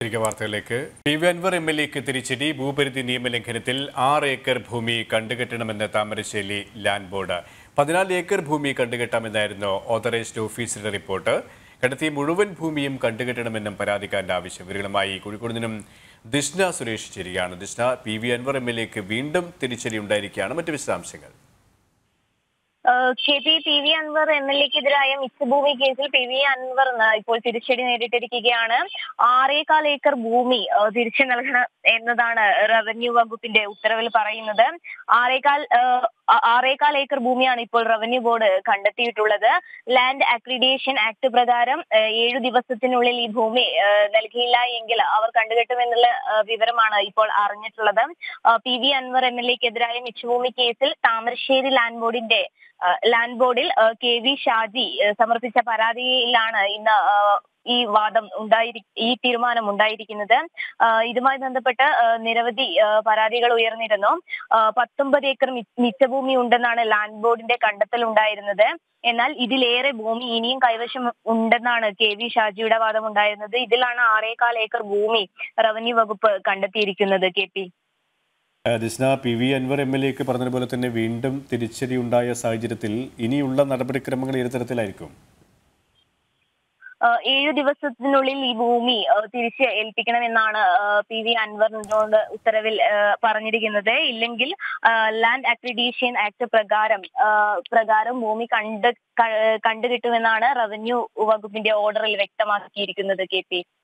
തിരികെ വാർത്തകളിലേക്ക് P V Anvar M L എക്ക് തിരിച്ചടി ഭൂപരിധി നിയമലംഘനത്തിൽ ആറ് ഏക്കർ ഭൂമി കണ്ടുകെട്ടണമെന്ന് താമരശ്ശേരി ലാൻഡ് ബോർഡ് പതിനാല് ഏക്കർ ഭൂമി കണ്ടുകെട്ടാമെന്നായിരുന്നു ഓതറൈസ്ഡ് ഓഫീസറുടെ റിപ്പോർട്ട് കണ്ടെത്തിയ മുഴുവൻ ഭൂമിയും കണ്ടുകെട്ടണമെന്നും പരാതിക്കാരന്റെ ആവശ്യം വിവരങ്ങളുമായി കോഴിക്കോട് നിന്നും ദിഷ്ണ സുരേഷ് ചേരുകയാണ് Dishna P V Anvar M L എക്ക് വീണ്ടും തിരിച്ചടി ഉണ്ടായിരിക്കുകയാണ് മറ്റ് വിശദാംശങ്ങൾ ഏഹ് K P P V Anvar M L എക്കെതിരായ മിച്ചഭൂമി കേസിൽ പി വി അൻവർ ന- ഇപ്പോൾ തിരിച്ചടി നേരിട്ടിരിക്കുകയാണ് ആറേകാൽ ഏക്കർ ഭൂമി ഏഹ് തിരിച്ചു നൽകണം എന്നതാണ് റവന്യൂ വകുപ്പിന്റെ ഉത്തരവിൽ പറയുന്നത് ആറേകാൽ ഏഹ് ആ- ആറേകാൽ ഏക്കർ ഭൂമിയാണ് ഇപ്പോൾ റവന്യൂ ബോർഡ് കണ്ടെത്തിയിട്ടുള്ളത് ലാൻഡ് അക്രിഡിയേഷൻ ആക്ട് പ്രകാരം ഏഹ് ഏഴു ദിവസത്തിനുള്ളിൽ ഈ ഭൂമി ഏഹ് നൽകിയില്ല എങ്കിൽ അവർ കണ്ടുകെട്ടുമെന്നുള്ള ഏഹ് വിവരമാണ് ഇപ്പോൾ അറിഞ്ഞിട്ടുള്ളത് ഏഹ് P V Anvar M L എക്കെതിരായ മിച്ചഭൂമി കേസിൽ താമരശ്ശേരി ലാൻഡ് ബോർഡിന്റെ ഏഹ് ലാൻഡ് ബോർഡിൽ ഏഹ് കെ വി ഷാജി ഏഹ് സമർപ്പിച്ച പരാതിയിലാണ് ഇന്ന് ഏഹ് ഈ വാദം ഉണ്ടായിരി ഈ തീരുമാനം ഉണ്ടായിരിക്കുന്നത് ഏഹ് ഇതുമായി ബന്ധപ്പെട്ട് ഏഹ് നിരവധി ഏഹ് പരാതികൾ ഉയർന്നിരുന്നു ഏഹ് പത്തൊമ്പത് ഏക്കർ മി- മിച്ചഭൂമി ഉണ്ടെന്നാണ് ലാൻഡ് ബോർഡിന്റെ കണ്ടെത്തൽ ഉണ്ടായിരുന്നത് എന്നാൽ ഇതിലേറെ ഭൂമി ഇനിയും കൈവശം ഉണ്ടെന്നാണ് കെ വി ഷാജിയുടെ വാദം ഉണ്ടായിരുന്നത് ഇതിലാണ് ആറേകാൽ ഏക്കർ ഭൂമി റവന്യൂ വകുപ്പ് കണ്ടെത്തിയിരിക്കുന്നത് കെ പി ഏഹ് Dishna P V Anvar M L എക്ക് പറഞ്ഞതുപോലെ തന്നെ വീണ്ടും തിരിച്ചടി ഉണ്ടായ സാഹചര്യത്തിൽ ഇനിയുള്ള നടപടിക്രമങ്ങൾ ഏത് തരത്തിലായിരിക്കും ഏഹ് ഏഴു ദിവസത്തിനുള്ളിൽ ഈ ഭൂമി ഏഹ് തിരിച്ച് ഏൽപ്പിക്കണമെന്നാണ് ഏഹ് പി വി അൻവറിനോട് ഉത്തരവിൽ ഏഹ് പറഞ്ഞിരിക്കുന്നത് ഇല്ലെങ്കിൽ ഏഹ് ലാൻഡ് അക്രിഡീഷൻ ആക്ട് പ്രകാരം ഏഹ് പ്രകാരം ഭൂമി കണ്ട് ക- കണ്ടുകിട്ടുമെന്നാണ് റവന്യൂ വകുപ്പിന്റെ ഓർഡറിൽ വ്യക്തമാക്കിയിരിക്കുന്നത് കെ പി